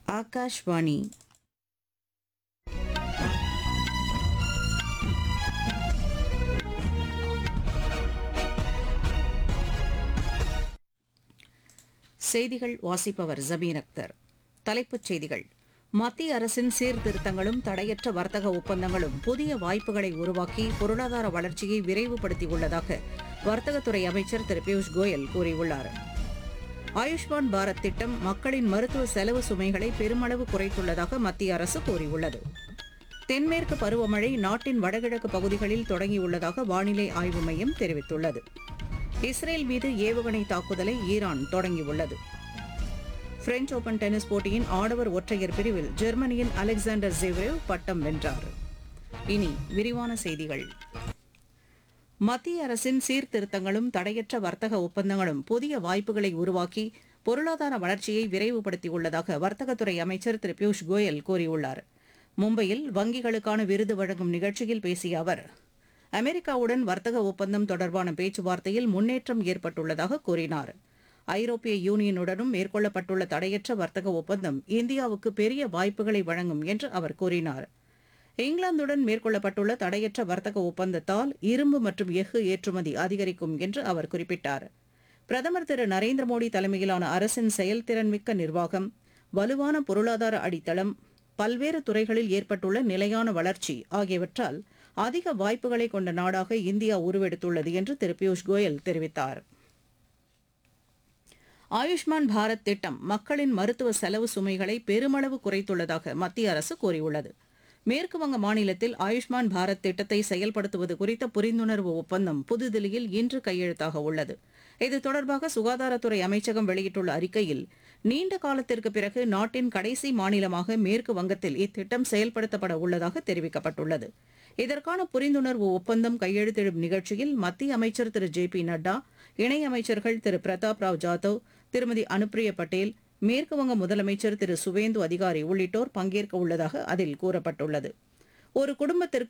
ஆகாஷ்வாணி செய்திகள் வாசிப்பவர் ஜபீர் அக்தர் தலைப்புச் செய்திகள் மத்திய அரசின் சீர்திருத்தங்களும் தடையற்ற வர்த்தக ஒப்பந்தங்களும் புதிய வாய்ப்புகளை உருவாக்கி பொருளாதார வளர்ச்சியை விரைவுபடுத்தியுள்ளதாக வர்த்தகத்துறை அமைச்சர் திரு பியூஷ் கோயல் கூறியுள்ளார் ஆயுஷ்மான் பாரத் திட்டம் மக்களின் மருத்துவ செலவு சுமைகளை பெருமளவு குறைத்துள்ளதாக மத்திய அரசு கூறியுள்ளது தென்மேற்கு பருவமழை நாட்டின் வடகிழக்கு பகுதிகளில் தொடங்கியுள்ளதாக வானிலை ஆய்வு மையம் தெரிவித்துள்ளது இஸ்ரேல் மீது ஏவுகணை தாக்குதலை ஈரான் தொடங்கியுள்ளது பிரெஞ்ச் ஓபன் டென்னிஸ் போட்டியின் ஆடவர் ஒற்றையர் பிரிவில் ஜெர்மனியின் அலெக்சாண்டர் ஜெவ்ரேவ் பட்டம் வென்றார் இனி விரிவான செய்திகள் மத்திய அரசின் சீர்திருத்தங்களும் தடையற்ற வர்த்தக ஒப்பந்தங்களும் புதிய வாய்ப்புகளை உருவாக்கி பொருளாதார வளர்ச்சியை விரைவுபடுத்தியுள்ளதாக வர்த்தகத்துறை அமைச்சர் திரு பியூஷ் கோயல் கூறியுள்ளார் மும்பையில் வங்கிகளுக்கான விருது வழங்கும் நிகழ்ச்சியில் பேசிய அவர் அமெரிக்காவுடன் வர்த்தக ஒப்பந்தம் தொடர்பான பேச்சுவார்த்தையில் முன்னேற்றம் ஏற்பட்டுள்ளதாக கூறினார் ஐரோப்பிய யூனியனுடனும் மேற்கொள்ளப்பட்டுள்ள தடையற்ற வர்த்தக ஒப்பந்தம் இந்தியாவுக்கு பெரிய வாய்ப்புகளை வழங்கும் என்று அவர் கூறினார் இங்கிலாந்துடன் மேற்கொள்ளப்பட்டுள்ள தடையற்ற வர்த்தக ஒப்பந்தத்தால் இரும்பு மற்றும் எஃகு ஏற்றுமதி அதிகரிக்கும் என்று அவர் குறிப்பிட்டார் பிரதமர் திரு நரேந்திர மோடி தலைமையிலான அரசின் செயல்திறன்மிக்க நிர்வாகம் வலுவான பொருளாதார அடித்தளம் பல்வேறு துறைகளில் ஏற்பட்டுள்ள நிலையான வளர்ச்சி ஆகியவற்றால் அதிக வாய்ப்புகளை கொண்ட நாடாக இந்தியா உருவெடுத்துள்ளது என்று திரு பியூஷ் கோயல் தெரிவித்தார் ஆயுஷ்மான் பாரத் திட்டம் மக்களின் மருத்துவ செலவு சுமைகளை பெருமளவு குறைத்துள்ளதாக மத்திய அரசு கூறியுள்ளது மேற்குவங்க மாநிலத்தில் ஆயுஷ்மான் பாரத் திட்டத்தை செயல்படுத்துவது குறித்த புரிந்துணர்வு ஒப்பந்தம் புதுதில்லியில் இன்று கையெழுத்தாக உள்ளது இது தொடர்பாக சுகாதாரத்துறை அமைச்சகம் வெளியிட்டுள்ள அறிக்கையில் நீண்ட காலத்திற்கு பிறகு நாட்டின் கடைசி மாநிலமாக மேற்கு வங்கத்தில் இத்திட்டம் செயல்படுத்தப்பட உள்ளதாக தெரிவிக்கப்பட்டுள்ளது இதற்கான புரிந்துணர்வு ஒப்பந்தம் கையெழுத்திடும் நிகழ்ச்சியில் மத்திய அமைச்சர் திரு ஜே பி நட்டா இணையமைச்சர்கள் திரு பிரதாப் ராவ் ஜாதவ் திருமதி அனுப்பிரியா பட்டேல் மேற்குவங்க முதலமைச்சர் திரு சுவேந்து அதிகாரி உள்ளிட்டோர் பங்கேற்க உள்ளதாக அதில் கூறப்பட்டுள்ளது ஒரு குடும்பத்திற்கு